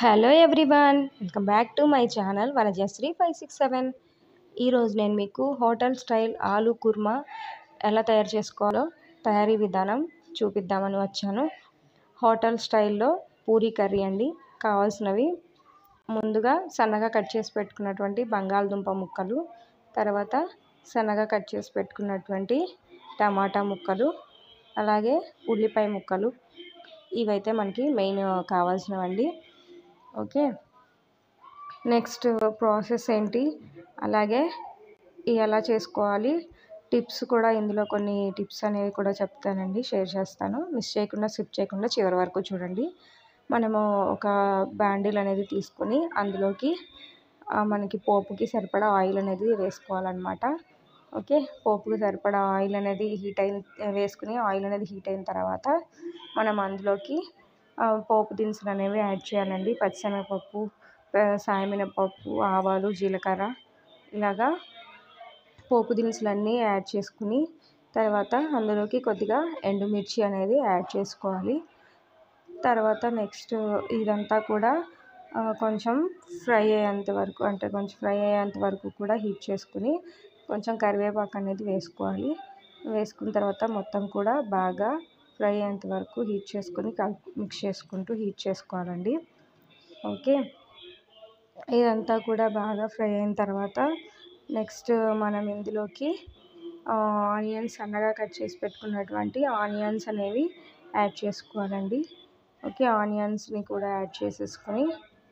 hello everyone welcome back to my channel Vanajasri five six seven ఈరోజు నేను మీకు hotel style ఆలు కుర్మా ఎలా తయారు చేసుకోవాలో తయారీ విధానం చూపిద్దామని వచ్చాను హోటల్ స్టైల్లో పూరీ కర్రీ అండి కావాల్సినవి ముందుగా సన్నగా కట్ చేసి పెట్టుకున్నటువంటి బంగాళదుంప ముక్కలు తర్వాత సన్నగా కట్ చేసి పెట్టుకున్నటువంటి టమాటా ముక్కలు అలాగే ఉల్లిపాయ ముక్కలు ఇవైతే మనకి మెయిన్ కావాల్సినవండి ఓకే నెక్స్ట్ ప్రాసెస్ ఏంటి అలాగే ఇవి ఎలా చేసుకోవాలి టిప్స్ కూడా ఇందులో కొన్ని టిప్స్ అనేవి కూడా చెప్తానండి షేర్ చేస్తాను మిస్ చేయకుండా స్కిప్ చేయకుండా చివరి వరకు చూడండి మనము ఒక బ్యాండిల్ అనేది తీసుకొని అందులోకి మనకి పోపుకి సరిపడా ఆయిల్ అనేది వేసుకోవాలన్నమాట ఓకే పోపుకి సరిపడా ఆయిల్ అనేది హీట్ అయిన వేసుకుని ఆయిల్ అనేది హీట్ అయిన తర్వాత మనం అందులోకి పోపు దినుసులు అనేవి యాడ్ చేయాలండి పచ్చిశనగపప్పు సాయమినపప్పు ఆవాలు జీలకర్ర ఇలాగా పోపు దినుసులన్నీ యాడ్ చేసుకుని తర్వాత అందులోకి కొద్దిగా ఎండుమిర్చి అనేది యాడ్ చేసుకోవాలి తర్వాత నెక్స్ట్ ఇదంతా కూడా కొంచెం ఫ్రై అయ్యేంత వరకు అంటే కొంచెం ఫ్రై అయ్యేంత వరకు కూడా హీట్ చేసుకుని కొంచెం కరివేపాకు అనేది వేసుకోవాలి వేసుకున్న తర్వాత మొత్తం కూడా బాగా ఫ్రై అయ్యేంత వరకు హీట్ చేసుకొని కలిపి మిక్స్ చేసుకుంటూ హీట్ చేసుకోవాలండి ఓకే ఇదంతా కూడా బాగా ఫ్రై అయిన తర్వాత నెక్స్ట్ మనం ఇందులోకి ఆనియన్స్ సన్నగా కట్ చేసి పెట్టుకున్నటువంటి ఆనియన్స్ అనేవి యాడ్ చేసుకోవాలండి ఓకే ఆనియన్స్ని కూడా యాడ్ చేసేసుకొని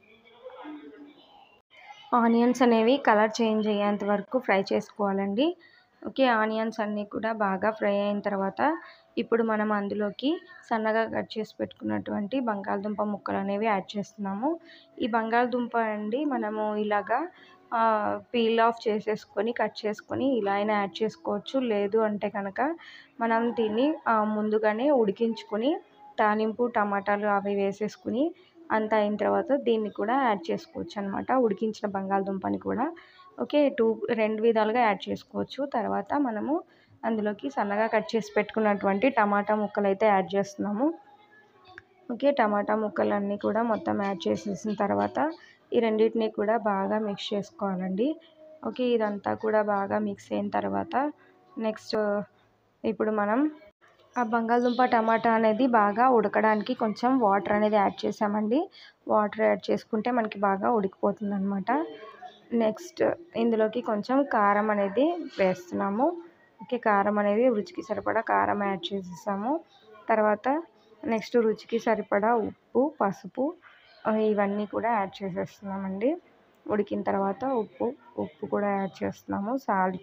ఆనియన్స్ అనేవి కలర్ చేంజ్ అయ్యేంత వరకు ఫ్రై చేసుకోవాలండి ఓకే ఆనియన్స్ అన్నీ కూడా బాగా ఫ్రై అయిన తర్వాత ఇప్పుడు మనం అందులోకి సన్నగా కట్ చేసి పెట్టుకున్నటువంటి బంగాళదుంప ముక్కలు అనేవి యాడ్ చేస్తున్నాము ఈ బంగాళదుంప అండి మనము ఇలాగా పీల్ ఆఫ్ చేసేసుకొని కట్ చేసుకొని ఇలా అయినా యాడ్ చేసుకోవచ్చు లేదు అంటే కనుక మనం దీన్ని ముందుగానే ఉడికించుకొని తాలింపు టమాటాలు అవి వేసేసుకుని అంత అయిన తర్వాత దీన్ని కూడా యాడ్ చేసుకోవచ్చు అనమాట ఉడికించిన బంగాళదుంపని కూడా ఓకే టూ రెండు విధాలుగా యాడ్ చేసుకోవచ్చు తర్వాత మనము అందులోకి సన్నగా కట్ చేసి పెట్టుకున్నటువంటి టమాటా ముక్కలు అయితే యాడ్ చేస్తున్నాము ఓకే టమాటా ముక్కలన్నీ కూడా మొత్తం యాడ్ చేసేసిన తర్వాత ఈ రెండింటిని కూడా బాగా మిక్స్ చేసుకోవాలండి ఓకే ఇదంతా కూడా బాగా మిక్స్ అయిన తర్వాత నెక్స్ట్ ఇప్పుడు మనం ఆ బంగాళదుంప టమాటా అనేది బాగా ఉడకడానికి కొంచెం వాటర్ అనేది యాడ్ చేసామండి వాటర్ యాడ్ చేసుకుంటే మనకి బాగా ఉడికిపోతుంది అనమాట నెక్స్ట్ ఇందులోకి కొంచెం కారం అనేది వేస్తున్నాము ఓకే కారం అనేది రుచికి సరిపడా కారం యాడ్ చేసేసాము తర్వాత నెక్స్ట్ రుచికి సరిపడా ఉప్పు పసుపు ఇవన్నీ కూడా యాడ్ చేసేస్తున్నామండి ఉడికిన తర్వాత ఉప్పు ఉప్పు కూడా యాడ్ చేస్తున్నాము సాల్ట్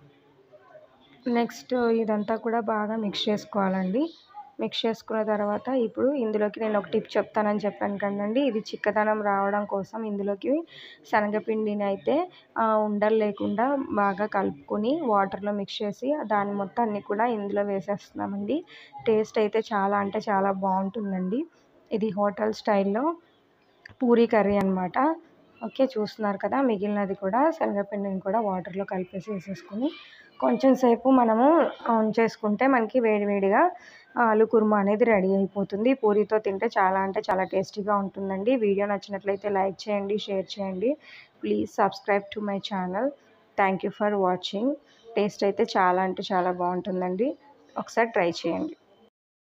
నెక్స్ట్ ఇదంతా కూడా బాగా మిక్స్ చేసుకోవాలండి మిక్స్ చేసుకున్న తర్వాత ఇప్పుడు ఇందులోకి నేను ఒక టిప్ చెప్తానని చెప్పాను కదండి ఇది చిక్కదనం రావడం కోసం ఇందులోకి శనగపిండిని అయితే ఉండలు లేకుండా బాగా కలుపుకొని వాటర్లో మిక్స్ చేసి దాని మొత్తాన్ని కూడా ఇందులో వేసేస్తున్నామండి టేస్ట్ అయితే చాలా అంటే చాలా బాగుంటుందండి ఇది హోటల్ స్టైల్లో పూరీ కర్రీ అనమాట ఓకే చూస్తున్నారు కదా మిగిలినది కూడా శనగపిండిని కూడా వాటర్లో కలిపేసి వేసేసుకొని కొంచెం సేపు మనము చేసుకుంటే మనకి వేడివేడిగా ఆలు కుర్మా అనేది రెడీ అయిపోతుంది పూరితో తింటే చాలా అంటే చాలా టేస్టీగా ఉంటుందండి వీడియో నచ్చినట్లయితే లైక్ చేయండి షేర్ చేయండి please subscribe to my channel thank you for watching taste అయితే చాలా అంటే చాలా బాగుంటుందండి ఒకసారి ట్రై చేయండి